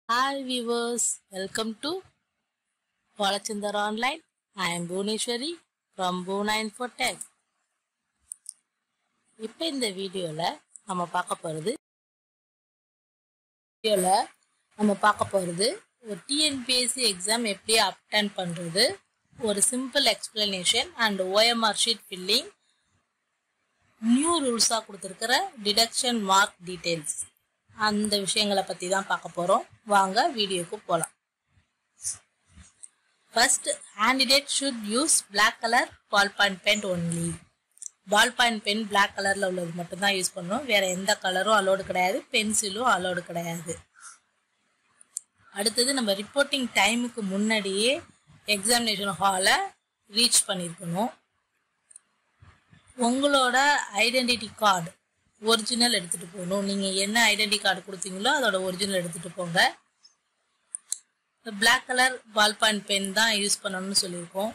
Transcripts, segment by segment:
Hi viewers, welcome to Palachindar Online. I am Bhuneshwari from Bhuna Infotech. இப்போ இந்த வீடியோவில் நம்ம பார்க்க போகிறது வீடியோவில் நம்ம பார்க்க போகிறது ஒரு டிஎன்பிஎஸ்சி எக்ஸாம் எப்படி அப்டன் பண்ணுறது ஒரு simple explanation and OMR sheet filling new ரூல்ஸாக கொடுத்துருக்கிற டிடக்ஷன் மார்க் டீட்டெயில்ஸ் அந்த விஷயங்களை பற்றி தான் பார்க்க போகிறோம் வாங்க வீடியோக்கு போகலாம் first candidate should use black colour ball point pen only ball point pen black கலரில் உள்ளது மட்டும்தான் யூஸ் பண்ணணும் வேறு எந்த கலரும் அலோடு கிடையாது பென்சிலும் அலோடு கிடையாது அடுத்தது நம்ம ரிப்போர்ட்டிங் டைமுக்கு முன்னாடியே எக்ஸாமினேஷன் ஹாலை ரீச் பண்ணியிருக்கணும் உங்களோட ஐடென்டிட்டி கார்டு ஒரிஜினல் எடுத்துகிட்டு போகணும் நீங்கள் என்ன ஐடென்டி கார்டு கொடுத்தீங்களோ அதோட ஒரிஜினல் எடுத்துகிட்டு போங்க black colour ball point pen தான் யூஸ் பண்ணணும்னு சொல்லியிருக்கோம்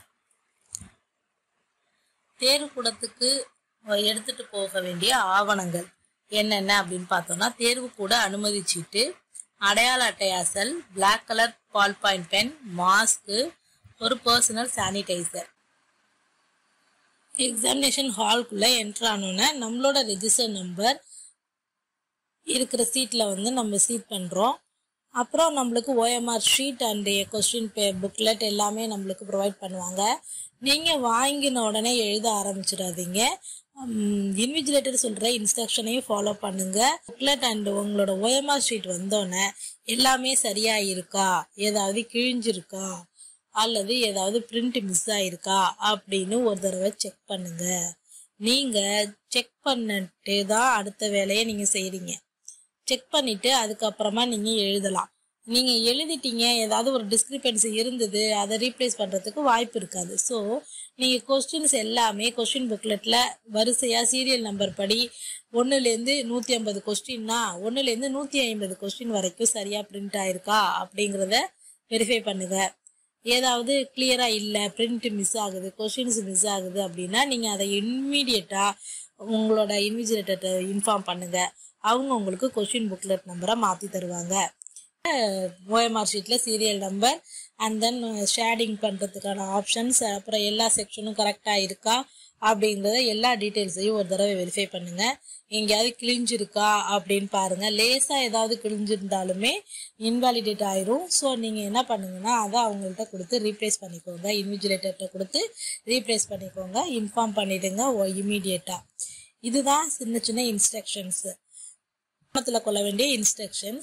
தேர்வுக்கூடத்துக்கு எடுத்துகிட்டு போக வேண்டிய ஆவணங்கள் என்னென்ன அப்படின்னு பார்த்தோம்னா தேர்வு கூட அனுமதி சீட்டு அடையாள அட்டையாசல் black colour ball point pen mask ஒரு பர்சனல் சானிடைசர் எக்ஸாமினேஷன் ஹால்குள்ளே என்ட்ரு ஆனோன்னே நம்மளோட ரெஜிஸ்டர் நம்பர் இருக்கிற சீட்டில் வந்து நம்ம சீட் பண்ணுறோம் அப்புறம் நம்மளுக்கு OMR sheet and question paper booklet எல்லாமே நம்மளுக்கு ப்ரொவைட் பண்ணுவாங்க நீங்கள் வாங்கின உடனே எழுத ஆரம்பிச்சிடாதீங்க இன்விஜிலேட்டர் சொல்கிற இன்ஸ்ட்ரக்ஷனையும் ஃபாலோ பண்ணுங்க புக்லெட் அண்ட் உங்களோட ஓஎம்ஆர் ஷீட் வந்தோடனே எல்லாமே சரியாக இருக்கா ஏதாவது கிழிஞ்சிருக்கா அல்லது ஏதாவது பிரிண்ட் மிஸ் ஆயிருக்கா அப்படின்னு ஒரு தடவை செக் பண்ணுங்க நீங்க செக் பண்ணிட்டு தான் அடுத்த வேலையை நீங்க செய்றீங்க செக் பண்ணிட்டு அதுக்கப்புறமா நீங்க எழுதலாம் நீங்க எழுதிட்டீங்க ஏதாவது ஒரு டிஸ்கிரிபன்சி இருந்தது அதை ரீப்ளேஸ் பண்றதுக்கு வாய்ப்பு இருக்காது ஸோ நீங்க கொஸ்டின்ஸ் எல்லாமே கொஸ்டின் புக்லெட்ல வரிசையா சீரியல் நம்பர் படி ஒன்னுலேருந்து நூத்தி ஐம்பது கொஸ்டின்னா ஒன்னுலேருந்து நூத்தி ஐம்பது கொஸ்டின் வரைக்கும் சரியா பிரிண்ட் ஆயிருக்கா அப்படிங்கிறத வெரிஃபை பண்ணுங்க ஏதாவது கிளியரா இல்லை பிரிண்ட் மிஸ் ஆகுது கொஸ்டின்ஸ் மிஸ் ஆகுது அப்படின்னா நீங்க அதை இம்மீடியட்டா உங்களோட இன்விஜிலேட்டர்கிட்ட இன்ஃபார்ம் பண்ணுங்க அவங்க உங்களுக்கு கொஸ்டின் புக்லெட் நம்பரை மாத்தி தருவாங்க ஓஎம்ஆர் ஷீட்ல serial number and then shading பண்றதுக்கான ஆப்ஷன்ஸ் அப்புறம் எல்லா செக்ஷனும் கரெக்டா இருக்கா அப்படிங்கிறத எல்லா டீட்டெயில்ஸையும் ஒரு தடவை வெரிஃபை பண்ணுங்க எங்கேயாவது கிழிஞ்சிருக்கா அப்படின்னு பாருங்க லேசா ஏதாவது கிழிஞ்சிருந்தாலுமே இன்வாலிடேட் ஆயிரும் ஸோ நீங்க என்ன பண்ணுங்கன்னா அதை அவங்கள்ட்ட கொடுத்து ரீப்ளேஸ் பண்ணிக்கோங்க இன்விஜிலேட்டர்கிட்ட கொடுத்து ரீப்ளேஸ் பண்ணிக்கோங்க இன்ஃபார்ம் பண்ணிடுங்க இமீடியட்டா இதுதான் சின்ன சின்ன இன்ஸ்ட்ரக்ஷன்ஸ் கவனத்தில் கொள்ள வேண்டிய இன்ஸ்ட்ரக்ஷன்ஸ்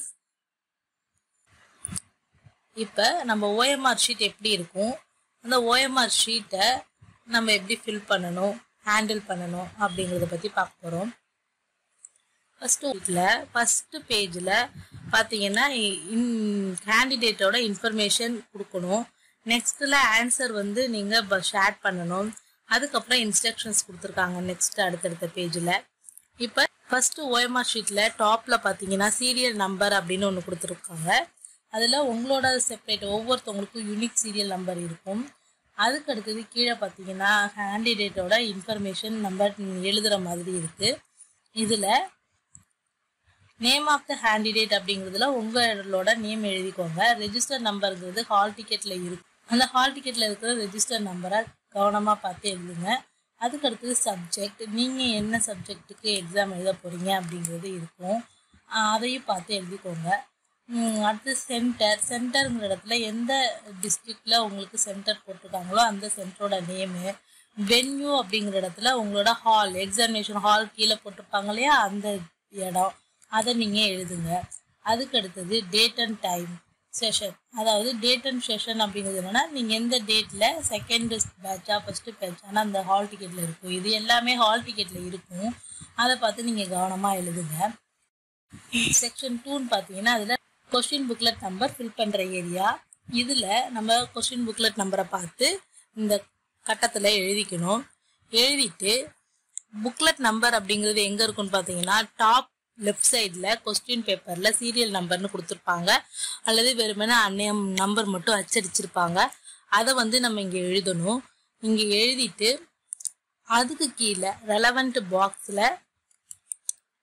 இப்போ நம்ம ஓஎம்ஆர் ஷீட் எப்படி இருக்கும் அந்த ஓஎம்ஆர் ஷீட்டை நம்ம எப்படி ஃபில் பண்ணணும் ஹேண்டில் பண்ணணும் அப்படிங்கிறத பற்றி பார்க்க போகிறோம் ஃபஸ்ட்டு வீட்டில் ஃபஸ்ட்டு பேஜில் பார்த்தீங்கன்னா இன் கேண்டிடேட்டோட இன்ஃபர்மேஷன் கொடுக்கணும் நெக்ஸ்ட்டில் ஆன்சர் வந்து நீங்கள் ஷேர் பண்ணணும் அதுக்கப்புறம் இன்ஸ்ட்ரக்ஷன்ஸ் கொடுத்துருக்காங்க நெக்ஸ்ட் அடுத்தடுத்த பேஜில் இப்போ ஃபஸ்ட்டு ஓஎம்ஆர் ஷீட்டில் டாப்பில் பார்த்தீங்கன்னா சீரியல் நம்பர் அப்படின்னு ஒன்று கொடுத்துருக்காங்க அதில் உங்களோட செப்பரேட் ஒவ்வொருத்தவங்களுக்கும் யூனிக் சீரியல் நம்பர் இருக்கும் அதுக்கு அடுத்தது கீழே பார்த்தீங்கன்னா கேண்டிடேட்டோட இன்ஃபர்மேஷன் நம்பர் எழுதுகிற மாதிரி இருக்குது இதில் நேம் ஆஃப் த கேண்டிடேட் அப்படிங்கிறதுல உங்களோட நேம் எழுதிக்கோங்க ரெஜிஸ்டர் நம்பருங்கிறது ஹால் டிக்கெட்டில் இருக்கு அந்த ஹால் டிக்கெட்டில் இருக்கிற ரெஜிஸ்டர் நம்பரை கவனமாக பார்த்து எழுதுங்க அதுக்கு அடுத்தது சப்ஜெக்ட் நீங்கள் என்ன சப்ஜெக்ட்டுக்கு எக்ஸாம் எழுத போகிறீங்க அப்படிங்கிறது இருக்கும் அதையும் பார்த்து எழுதிக்கோங்க அடுத்து சென்டர் சென்டருங்கிற இடத்துல எந்த டிஸ்ட்ரிக்டில் உங்களுக்கு சென்டர் போட்டிருக்காங்களோ அந்த சென்டரோட நேமு வென்யூ அப்படிங்கிற இடத்துல உங்களோட ஹால் எக்ஸாமினேஷன் ஹால் கீழே போட்டிருப்பாங்க இல்லையா அந்த இடம் அதை நீங்கள் எழுதுங்க அதுக்கு அடுத்தது டேட் அண்ட் டைம் செஷன் அதாவது டேட் அண்ட் செஷன் அப்படிங்கிறது என்னென்னா நீங்கள் எந்த டேட்டில் செகண்ட் பேட்சா ஃபஸ்ட்டு பேட்ச் ஆனால் அந்த ஹால் டிக்கெட்டில் இருக்கும் இது எல்லாமே ஹால் டிக்கெட்டில் இருக்கும் அதை பார்த்து நீங்கள் கவனமாக எழுதுங்க செக்ஷன் டூன்னு பார்த்தீங்கன்னா அதில் கொஸ்டின் புக்லெட் நம்பர் ஃபில் பண்ணுற ஏரியா இதில் நம்ம கொஸ்டின் புக்லெட் நம்பரை பார்த்து இந்த கட்டத்தில் எழுதிக்கணும் எழுதிட்டு புக்லெட் நம்பர் அப்படிங்கிறது எங்கே இருக்குன்னு பார்த்தீங்கன்னா டாப் லெஃப்ட் சைடில் கொஸ்டின் பேப்பரில் சீரியல் நம்பர்னு கொடுத்துருப்பாங்க அல்லது வெறுமனே அன்னையம் நம்பர் மட்டும் அச்சடிச்சிருப்பாங்க அதை வந்து நம்ம இங்கே எழுதணும் இங்கே எழுதிட்டு அதுக்கு கீழே ரெலவெண்ட் பாக்ஸில்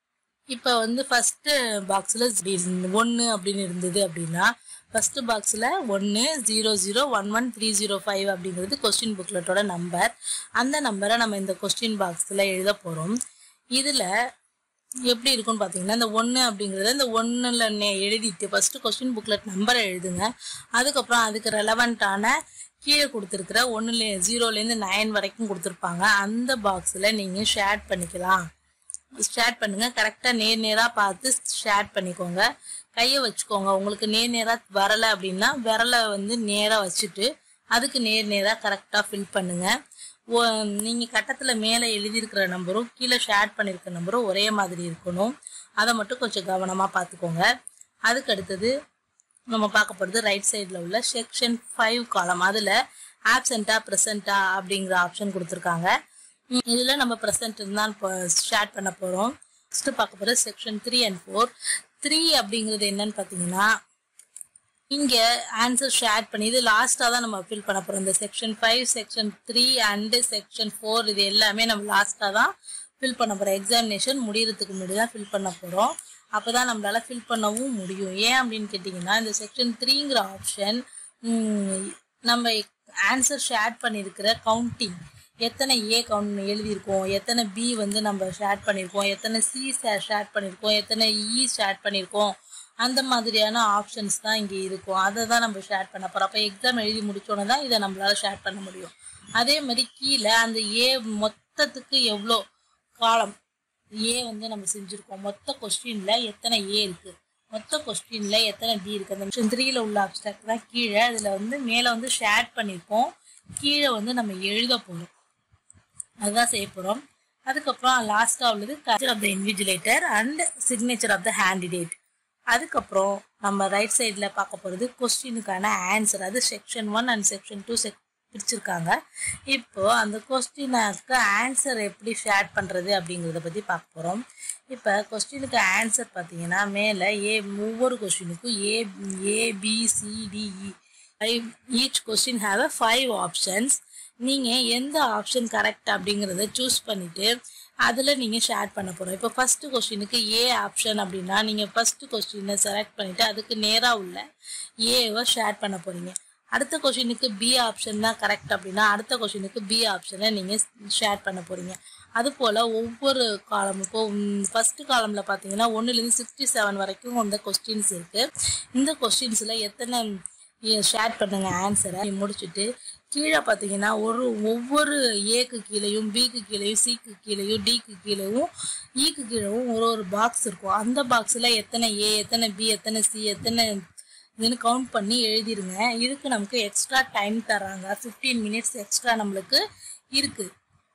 இப்போ வந்து ஃபஸ்ட்டு பாக்ஸில் ஒன்று அப்படின்னு இருந்தது அப்படின்னா ஃபஸ்ட்டு பாக்ஸில் ஒன்று zero zero one one three zero five அப்படிங்கிறது கொஸ்டின் புக்லெட்டோட நம்பர் அந்த நம்பரை நம்ம இந்த கொஸ்டின் பாக்ஸில் எழுத போகிறோம் இதில் எப்படி இருக்கும்னு பார்த்தீங்கன்னா இந்த ஒன்று அப்படிங்கிறத இந்த ஒன்றில் எழுதிட்டு ஃபஸ்ட்டு கொஸ்டின் புக்லெட் நம்பரை எழுதுங்க அதுக்கப்புறம் அதுக்கு ரெலவெண்ட்டான கீழே கொடுத்துருக்குற ஒன்றுல ஜீரோலேருந்து நைன் வரைக்கும் கொடுத்துருப்பாங்க அந்த பாக்ஸில் நீங்கள் ஷேர் பண்ணிக்கலாம் ஷேர் பண்ணுங்க கரெக்டாக நேர் நேராக பார்த்து ஷேர் பண்ணிக்கோங்க கையை வச்சுக்கோங்க உங்களுக்கு நேர் நேராக வரலை அப்படின்னா விரலை வந்து நேராக வச்சுட்டு அதுக்கு நேர் நேராக கரெக்டாக ஃபில் பண்ணுங்க நீங்கள் கட்டத்தில் மேலே எழுதியிருக்கிற நம்பரும் கீழே ஷேர் பண்ணியிருக்கிற நம்பரும் ஒரே மாதிரி இருக்கணும் அதை மட்டும் கொஞ்சம் கவனமாக பார்த்துக்கோங்க அதுக்கு அடுத்தது நம்ம பார்க்க போகிறது ரைட் சைடில் உள்ள செக்ஷன் ஃபைவ் காலம் அதில் ஆப்சென்ட்டா ப்ரெசண்ட்டா அப்படிங்கிற ஆப்ஷன் கொடுத்துருக்காங்க இதில் நம்ம ப்ரெசன்ட் தான் இப்போ ஷேர் பண்ண போகிறோம் ஃபஸ்ட்டு பார்க்க போகிறது section three and four three அப்படிங்கிறது என்னன்னு பார்த்தீங்கன்னா இங்கே ஆன்சர் ஷேர் பண்ணி இது லாஸ்ட்டாக தான் நம்ம ஃபில் பண்ண போகிறோம் இந்த section five section three and section four இது எல்லாமே நம்ம லாஸ்ட்டாக தான் ஃபில் பண்ண போகிறோம் எக்ஸாமினேஷன் முடியறதுக்கு முன்னாடி தான் ஃபில் பண்ண போகிறோம் அப்போ தான் நம்மளால ஃபில் பண்ணவும் முடியும் ஏன் அப்படின்னு கேட்டிங்கன்னா இந்த செக்ஷன் த்ரீங்கிற ஆப்ஷன் நம்ம ஆன்சர் ஷேர் பண்ணியிருக்கிற கவுண்டிங் எத்தனை ஏ கவுண்ட் எழுதியிருக்கோம் எத்தனை பி வந்து நம்ம ஷேர் பண்ணியிருக்கோம் எத்தனை சி ஷேர் பண்ணியிருக்கோம் எத்தனை இ ஷேர் பண்ணியிருக்கோம் அந்த மாதிரியான ஆப்ஷன்ஸ் தான் இங்கே இருக்கும் அதை தான் நம்ம ஷேர் பண்ண போகிறோம் அப்போ எக்ஸாம் எழுதி முடிச்சோன்னே தான் இதை நம்மளால ஷேர் பண்ண முடியும் அதே மாதிரி கீழே அந்த ஏ மொத்தத்துக்கு எவ்வளோ காலம் ஏ வந்து நம்ம செஞ்சுருக்கோம் மொத்த கொஸ்டினில் எத்தனை ஏ இருக்குது மொத்த கொஸ்டினில் எத்தனை பி இருக்குது அந்த மிஷன் த்ரீல உள்ள அப்டாக்ட் தான் கீழே அதில் வந்து மேலே வந்து ஷேர் பண்ணியிருக்கோம் கீழே வந்து நம்ம எழுத போகிறோம் அதுதான் செய்ய போகிறோம் அதுக்கப்புறம் லாஸ்ட்டாக உள்ளது culture of the invigilator and signature of the candidate அதுக்கப்புறம் நம்ம ரைட் சைடில் பார்க்க போகிறது கொஸ்டினுக்கான ஆன்சர் அது section one and section two check பிரிச்சிருக்காங்க இப்போ அந்த கொஸ்டினுக்கு ஆன்சர் எப்படி ஷேர் பண்ணுறது அப்படிங்கிறத பற்றி பார்க்க போகிறோம் இப்போ கொஸ்டினுக்கு ஆன்சர் பார்த்தீங்கன்னா மேலே ஏ ஒவ்வொரு கொஸ்டினுக்கும் A ABCDE five each question have a five options நீங்கள் எந்த ஆப்ஷன் கரெக்ட் அப்படிங்கிறத சூஸ் பண்ணிவிட்டு அதில் நீங்கள் ஷேர் பண்ண போகிறோம் இப்போ ஃபஸ்ட்டு கொஸ்டினுக்கு ஏ ஆப்ஷன் அப்படின்னா நீங்கள் ஃபஸ்ட்டு கொஸ்டினை செலக்ட் பண்ணிவிட்டு அதுக்கு நேராக உள்ள ஏவை ஷேர் பண்ண போகிறீங்க அடுத்த கொஷினுக்கு பி ஆப்ஷன் தான் கரெக்ட் அப்படின்னா அடுத்த கொஷினுக்கு பி ஆப்ஷனை நீங்கள் ஷேர் பண்ண போகிறீங்க அதுபோல் ஒவ்வொரு காலம் இப்போ ஃபஸ்ட்டு காலமில் பார்த்தீங்கன்னா ஒன்றுலேருந்து சிக்ஸ்டி செவன் வரைக்கும் அந்த கொஸ்டின்ஸ் இருக்குது இந்த கொஸ்டின்ஸில் எத்தனை ஷேர் பண்ணுங்க ஆன்சரை முடிச்சுட்டு கீழே பார்த்தீங்கன்னா ஒரு ஒவ்வொரு ஏக்கு கீழேயும் பிக்கு கீழேயும் சிக்கு கீழேயும் டிக்கு கீழேயும் ஈக்கு கீழேயும் ஒரு ஒரு பாக்ஸ் இருக்கும் அந்த பாக்ஸில் எத்தனை ஏ எத்தனை பி எத்தனை சி எத்தனை இதுன்னு கவுண்ட் பண்ணி எழுதிருங்க இதுக்கு நமக்கு எக்ஸ்ட்ரா டைம் தராங்க ஃபிஃப்டீன் மினிட்ஸ் எக்ஸ்ட்ரா நம்மளுக்கு இருக்குது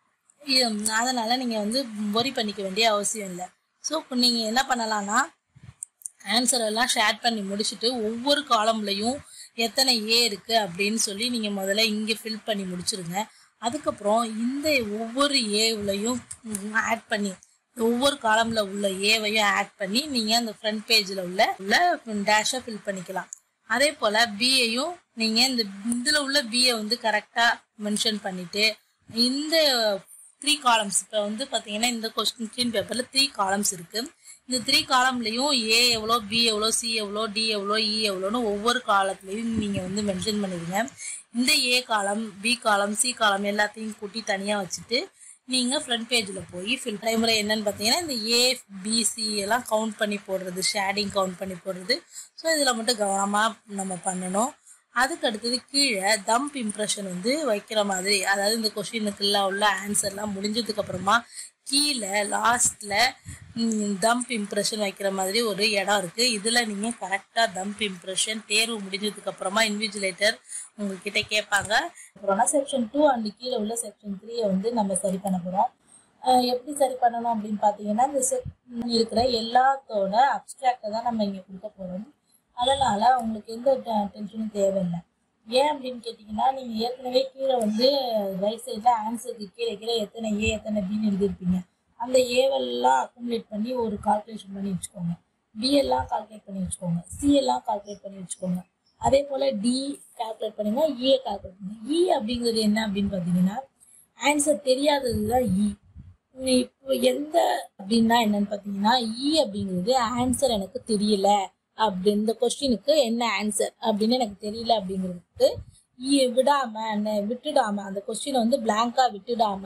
அதனால் நீங்கள் வந்து ஒரி பண்ணிக்க வேண்டிய அவசியம் இல்லை ஸோ நீங்கள் என்ன பண்ணலான்னா ஆன்சர் எல்லாம் ஷேர் பண்ணி முடிச்சுட்டு ஒவ்வொரு காலம்லையும் எத்தனை ஏ இருக்குது அப்படின்னு சொல்லி நீங்கள் முதல்ல இங்கே ஃபில் பண்ணி முடிச்சிருங்க அதுக்கப்புறம் இந்த ஒவ்வொரு ஏவுலையும் ஆட் பண்ணி ஒவ்வொரு காலமில் உள்ள ஏவையும் ஆட் பண்ணி நீங்கள் அந்த ஃப்ரண்ட் பேஜில் உள்ள உள்ள டேஷை ஃபில் பண்ணிக்கலாம் அதே போல் பிஏயும் நீங்கள் இந்த இதில் உள்ள பிஏ வந்து கரெக்டாக மென்ஷன் பண்ணிவிட்டு இந்த த்ரீ காலம்ஸ் இப்போ வந்து பார்த்தீங்கன்னா இந்த கொஸ்டின் பேப்பரில் த்ரீ காலம்ஸ் இருக்குது இந்த த்ரீ காலம்லையும் ஏ எவ்வளோ பி எவ்வளோ சி எவ்வளோ டி எவ்வளோ இ எவ்வளோன்னு ஒவ்வொரு காலத்துலையும் நீங்கள் வந்து மென்ஷன் பண்ணிடுங்க இந்த ஏ காலம் பி காலம் சி காலம் எல்லாத்தையும் கூட்டி தனியாக வச்சுட்டு நீங்கள் ஃப்ரண்ட் பேஜில் போய் ஃபில் டைமில் என்னன்னு பார்த்தீங்கன்னா இந்த ஏ பிசி எல்லாம் கவுண்ட் பண்ணி போடுறது ஷேடிங் கவுண்ட் பண்ணி போடுறது ஸோ இதில் மட்டும் கவனமாக நம்ம பண்ணணும் அதுக்கு அடுத்தது கீழே தம்ப் இம்ப்ரெஷன் வந்து வைக்கிற மாதிரி அதாவது இந்த கொஷினுக்குள்ள உள்ள ஆன்சர்லாம் முடிஞ்சதுக்கு அப்புறமா கீழே லாஸ்ட்டில் தம்ப் இம்ப்ரெஷன் வைக்கிற மாதிரி ஒரு இடம் இருக்குது இதில் நீங்கள் கரெக்டாக தம்ப் இம்ப்ரெஷன் தேர்வு முடிஞ்சதுக்கு அப்புறமா இன்விஜிலேட்டர் உங்ககிட்ட கேட்பாங்க அப்புறம்னா செக்ஷன் டூ அண்ட் கீழே உள்ள செக்ஷன் த்ரீயை வந்து நம்ம சரி பண்ண போகிறோம் எப்படி சரி பண்ணணும் அப்படின்னு பார்த்தீங்கன்னா இந்த செக் இருக்கிற எல்லாத்தோட அப்ட்ராக்டை தான் நம்ம இங்கே கொடுக்க போகிறோம் அதனால் உங்களுக்கு எந்த டென்ஷனும் தேவையில்லை ஏன் அப்படின்னு கேட்டிங்கன்னா நீங்கள் ஏற்கனவே கீழே வந்து ரைட் சைடில் ஆன்சருக்கு கீழே கீழே எத்தனை ஏ எத்தனை பின்னு எழுதியிருப்பீங்க அந்த ஏவெல்லாம் அக்குமுலேட் பண்ணி ஒரு கால்குலேஷன் பண்ணி வச்சுக்கோங்க பி எல்லாம் கால்குலேட் பண்ணி வச்சுக்கோங்க சி எல்லாம் கால்குலேட் பண்ணி வச்சுக்கோங்க அதே போல் டி கால்குலேட் பண்ணுங்க இஏ கால்குலேட் பண்ணுங்க இ அப்படிங்கிறது என்ன அப்படின்னு பார்த்தீங்கன்னா ஆன்சர் தெரியாதது தான் இ இப்போ எந்த அப்படின்னா என்னன்னு பார்த்தீங்கன்னா இ அப்படிங்கிறது ஆன்சர் எனக்கு தெரியல அப்படி இந்த கொஸ்டினுக்கு என்ன ஆன்சர் அப்படின்னு எனக்கு தெரியல அப்படிங்கிறதுக்கு இ விடாம ந- விட்டுடாம அந்த கொஸ்டினை வந்து பிளாங்கா விட்டுடாம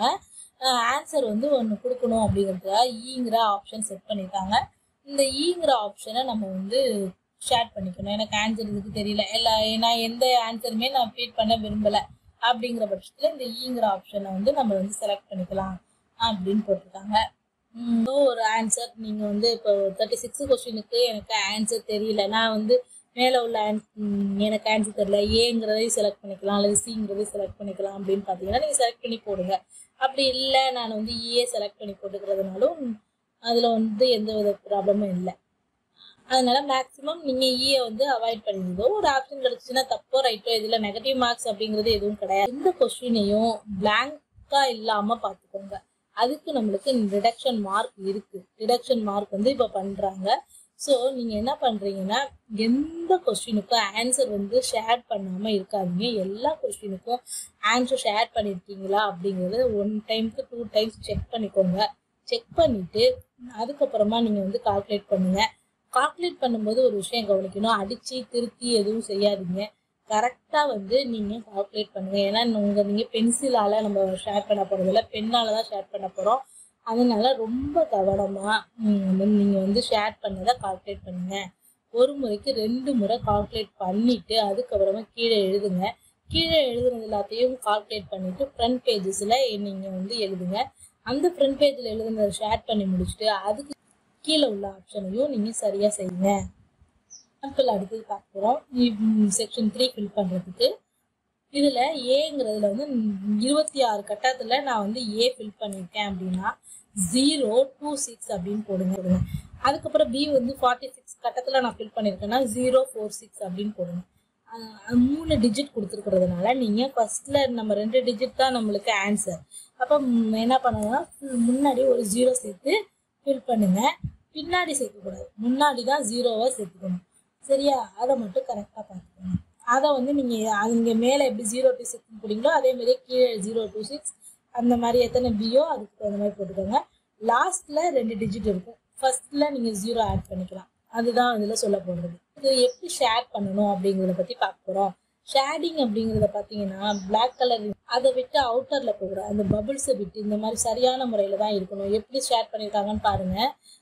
ஆன்சர் வந்து ஒன்று கொடுக்கணும் அப்படிங்கிறதுக்காக ஈங்கிற ஆப்ஷன் செட் பண்ணியிருக்காங்க இந்த ஈங்கிற ஆப்ஷனை நம்ம வந்து ஷேர் பண்ணிக்கணும் எனக்கு ஆன்சர் இதுக்கு தெரியல எல்லா நான் எந்த ஆன்சருமே நான் ஃபீட் பண்ண விரும்பல அப்படிங்கிற பட்சத்தில் இந்த ஈங்கிற ஆப்ஷனை வந்து நம்ம வந்து செலக்ட் பண்ணிக்கலாம் அப்படின்னு போட்டிருக்காங்க உம் ஏதோ ஒரு ஆன்சர் நீங்கள் வந்து இப்போ தேர்ட்டி சிக்ஸ் கொஸ்டினுக்கு எனக்கு ஆன்சர் தெரியல நான் வந்து மேலே உள்ள ans- உம் எனக்கு ஆன்சர் தெரியல ஏங்கிறதையும் செலக்ட் பண்ணிக்கலாம் அல்லது சிங்கிறதையும் செலக்ட் பண்ணிக்கலாம் அப்படின்னு பார்த்தீங்கன்னா நீங்கள் செலக்ட் பண்ணி போடுங்க அப்படி இல்லை நான் வந்து ஏ செலக்ட் பண்ணி போட்டுக்கிறதுனாலும் அதில் வந்து எந்த வித ப்ராப்ளமும் இல்லை அதனால மேக்ஸிமம் நீங்கள் ஈயை வந்து அவாய்ட் பண்ணிடுதோ ஒரு ஆப்ஷன் கிடைச்சுன்னா தப்போ ரைட்டோ இதில் நெகட்டிவ் மார்க்ஸ் அப்படிங்கிறது எதுவும் கிடையாது இந்த கொஸ்டினையும் பிளாங்கா இல்லாமல் பார்த்துக்கோங்க அதுக்கு நம்மளுக்கு ரிடக்ஷன் மார்க் இருக்கு ரிடக்ஷன் மார்க் வந்து இப்போ பண்ணுறாங்க ஸோ நீங்கள் என்ன பண்ணுறீங்கன்னா எந்த கொஸ்டினுக்கும் ஆன்சர் வந்து ஷேர் பண்ணாமல் இருக்காதீங்க எல்லா கொஸ்டினுக்கும் ஆன்சர் ஷேர் பண்ணியிருக்கீங்களா அப்படிங்கிறத ஒன் டைம்க்கு டூ டைம்ஸ் செக் பண்ணிக்கோங்க செக் பண்ணிட்டு அதுக்கப்புறமா நீங்கள் வந்து கால்குலேட் பண்ணுங்க கால்குலேட் பண்ணும்போது ஒரு விஷயம் கவனிக்கணும் அடிச்சு திருத்தி எதுவும் செய்யாதீங்க கரெக்டாக வந்து நீங்கள் கால்குலேட் பண்ணுங்க ஏன்னா உங்கள் நீங்கள் பென்சிலால் நம்ம ஷேர் பண்ண போகிறதில்ல பெண்ணால் தான் ஷேர் பண்ண போகிறோம் அதனால ரொம்ப கவனமாக நீங்கள் வந்து ஷேர் பண்ணதை கால்குலேட் பண்ணுங்க ஒரு முறைக்கு ரெண்டு முறை கால்குலேட் பண்ணிட்டு அதுக்கப்புறமா கீழே எழுதுங்க கீழே எழுதுனது எல்லாத்தையும் கால்குலேட் பண்ணிட்டு ஃப்ரண்ட் பேஜஸில் நீங்கள் வந்து எழுதுங்க அந்த ஃப்ரண்ட் பேஜில் எழுதுனதை ஷேர் பண்ணி முடிச்சுட்டு அதுக்கு கீழே உள்ள ஆப்ஷனையும் நீங்கள் சரியாக செய்யுங்க எக்ஸாம்பிள் அடுத்தது பார்க்க போகிறோம் செக்ஷன் த்ரீ ஃபில் பண்ணுறதுக்கு இதில் ஏங்கிறதுல வந்து இருபத்தி ஆறு கட்டத்தில் நான் வந்து ஏ ஃபில் பண்ணியிருக்கேன் அப்படின்னா ஜீரோ டூ சிக்ஸ் அப்படின்னு போடுங்க போடுங்க அதுக்கப்புறம் பி வந்து ஃபார்ட்டி சிக்ஸ் கட்டத்தில் நான் ஃபில் பண்ணியிருக்கேன்னா ஜீரோ ஃபோர் சிக்ஸ் அப்படின்னு போடுங்க அஹ் அது மூணு டிஜிட் கொடுத்துருக்கிறதுனால நீங்கள் ஃபர்ஸ்ட்ல நம்ம ரெண்டு டிஜிட் தான் நம்மளுக்கு ஆன்சர் அப்போ ம், என்ன பண்ணணும்னா முன்னாடி ஒரு ஜீரோ சேர்த்து ஃபில் பண்ணுங்க பின்னாடி சேர்க்கக்கூடாது முன்னாடி தான் ஜீரோவை சேர்த்துக்கணும் சரியா அதை மட்டும் கரெக்டாக பார்த்துக்கணும் அதை வந்து நீங்கள் அங்க மேலே எப்படி ஜீரோ டூ சிக்ஸ் போடுங்களோ அதே மாதிரியே கீழே ஜீரோ டூ சிக்ஸ் அந்த மாதிரி எத்தனை பியோ அதுக்கு தகுந்த மாதிரி போட்டுக்கோங்க லாஸ்ட்ல ரெண்டு டிஜிட் இருக்கும் ஃபர்ஸ்ட்ல நீங்கள் ஜீரோ ஆட் பண்ணிக்கலாம் அதுதான் இதில் சொல்ல போகிறது இது எப்படி ஷேர் பண்ணணும் அப்படிங்கிறத பற்றி பார்க்க போகிறோம் ஷேடிங் அப்படிங்கிறத பார்த்தீங்கன்னா பிளாக் கலர் அதை விட்டு அவுட்டரில் போகக்கூடாது அந்த பபிள்ஸை விட்டு இந்த மாதிரி சரியான முறையில் தான் இருக்கணும் எப்படி ஷேர் பண்ணியிருக்காங்கன்னு பாருங்க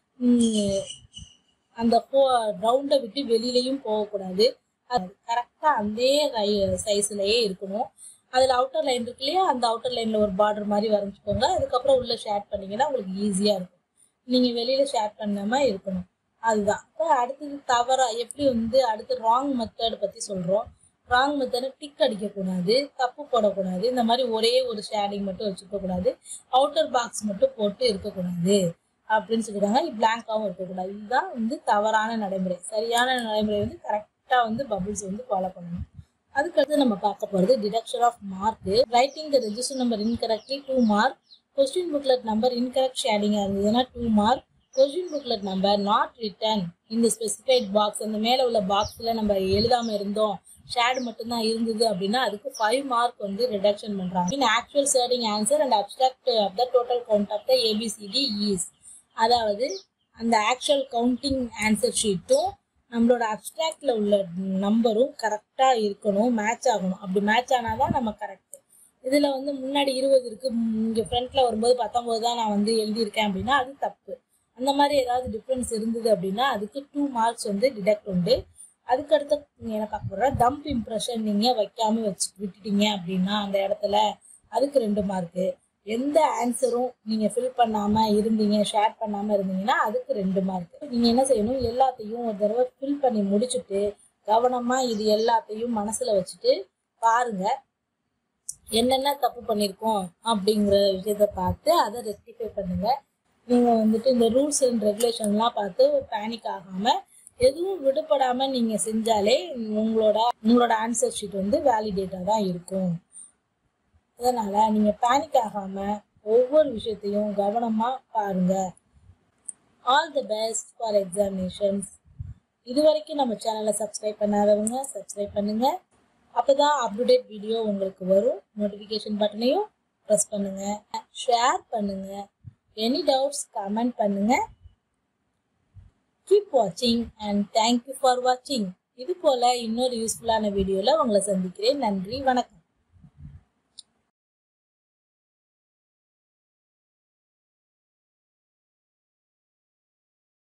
உம், அந்த ரவுண்டை விட்டு வெளியிலையும் போகக்கூடாது அது கரெக்டாக அதே சைஸ்லயே இருக்கணும் அதில் அவுட்டர் லைன் இருக்கு இல்லையா அந்த அவுட்டர் லைனில் ஒரு பார்டர் மாதிரி வரைஞ்சிக்கோங்க அதுக்கப்புறம் உள்ள ஷேர் பண்ணீங்கன்னா உங்களுக்கு ஈஸியாக இருக்கும் நீங்கள் வெளியில் ஷேர் பண்ணாமல் இருக்கணும் அதுதான் இப்போ அடுத்தது தவறா எப்படி வந்து அடுத்து ராங் மெத்தட் பற்றி சொல்கிறோம் ராங் மெத்தடு டிக் அடிக்கக்கூடாது தப்பு போடக்கூடாது இந்த மாதிரி ஒரே ஒரு ஷேடிங் மட்டும் வச்சுக்க கூடாது அவுட்டர் பாக்ஸ் மட்டும் போட்டு இருக்கக்கூடாது அப்படின்னு சொல்லிடுறாங்க பிளாங்காவும் இருக்கக்கூடாது இதுதான் வந்து தவறான நடைமுறை சரியான நடைமுறை வந்து கரெக்டாக வந்து பபிள்ஸ் வந்து ஃபாலோ பண்ணணும் அதுக்கடுத்து நம்ம பார்க்க போகிறது deduction of mark writing the register number incorrectly two mark question booklet number incorrect ஷேடிங்காக இருந்ததுன்னா two mark question booklet number not written இந்த ஸ்பெசிஃபைட் பாக்ஸ் அந்த மேலே உள்ள பாக்ஸில் நம்ம எழுதாமல் இருந்தோம் ஷேடு மட்டும்தான் இருந்தது அப்படின்னா அதுக்கு ஃபைவ் மார்க் வந்து ரிடக்ஷன் பண்ணுறாங்க in actual sorting answer and subtract of the total count of the ABCD E's அதாவது அந்த ஆக்சுவல் கவுண்டிங் ஆன்சர் ஷீட்டும் நம்மளோட அப்டாக்டில் உள்ள நம்பரும் கரெக்டாக இருக்கணும் மேட்ச் ஆகணும் அப்படி மேட்ச் ஆனால் தான் நம்ம கரெக்ட் இதில் வந்து முன்னாடி இருபது இருக்கு இங்கே ஃப்ரண்ட்டில் வரும்போது பத்தொம்போது தான் நான் வந்து எழுதியிருக்கேன் அப்படின்னா அது தப்பு அந்த மாதிரி ஏதாவது டிஃப்ரென்ஸ் இருந்தது அப்படின்னா அதுக்கு டூ மார்க்ஸ் வந்து டிடக்ட் உண்டு அதுக்கடுத்து என்ன பார்க்க போகிறோம் டம்ப் இம்ப்ரெஷன் நீங்கள் வைக்காம வச்சு விட்டுட்டீங்க அப்படின்னா அந்த இடத்துல அதுக்கு ரெண்டு மார்க்கு எந்த ஆன்சரும் நீங்கள் ஃபில் பண்ணாமல் இருந்தீங்க ஷேர் பண்ணாமல் இருந்தீங்கன்னா அதுக்கு ரெண்டு மார்க் நீங்கள் என்ன செய்யணும் எல்லாத்தையும் ஒரு தடவை ஃபில் பண்ணி முடிச்சுட்டு கவனமாக இது எல்லாத்தையும் மனசில் வச்சுட்டு பாருங்க என்னென்ன தப்பு பண்ணியிருக்கோம் அப்படிங்கிற விஷயத்த பார்த்து அதை ரெக்டிஃபை பண்ணுங்க நீங்கள் வந்துட்டு இந்த ரூல்ஸ் அண்ட் ரெகுலேஷன்லாம் பார்த்து பேனிக் ஆகாமல் எதுவும் விடுபடாம நீங்க செஞ்சாலே உங்களோட உங்களோட ஆன்சர் ஷீட் வந்து வேலிடேட்டா தான் இருக்கும் அதனால நீங்க பேனிக் ஆகாம ஒவ்வொரு விஷயத்தையும் கவனமா பாருங்க all the best for examinations இது வரைக்கும் நம்ம சேனலை சப்ஸ்கிரைப் பண்ணாதவங்க சப்ஸ்கிரைப் பண்ணுங்க அப்பதான் அப்டுடேட் வீடியோ உங்களுக்கு வரும் நோட்டிஃபிகேஷன் பட்டனையும் ப்ரெஸ் பண்ணுங்க ஷேர் பண்ணுங்க எனி டவுட்ஸ் கமெண்ட் பண்ணுங்க கீப் வாட்சிங் அண்ட் தேங்க்யூ ஃபார் வாட்சிங் இது போல இன்னொரு யூஸ்ஃபுல்லான வீடியோவில் உங்களை சந்திக்கிறேன் நன்றி வணக்கம்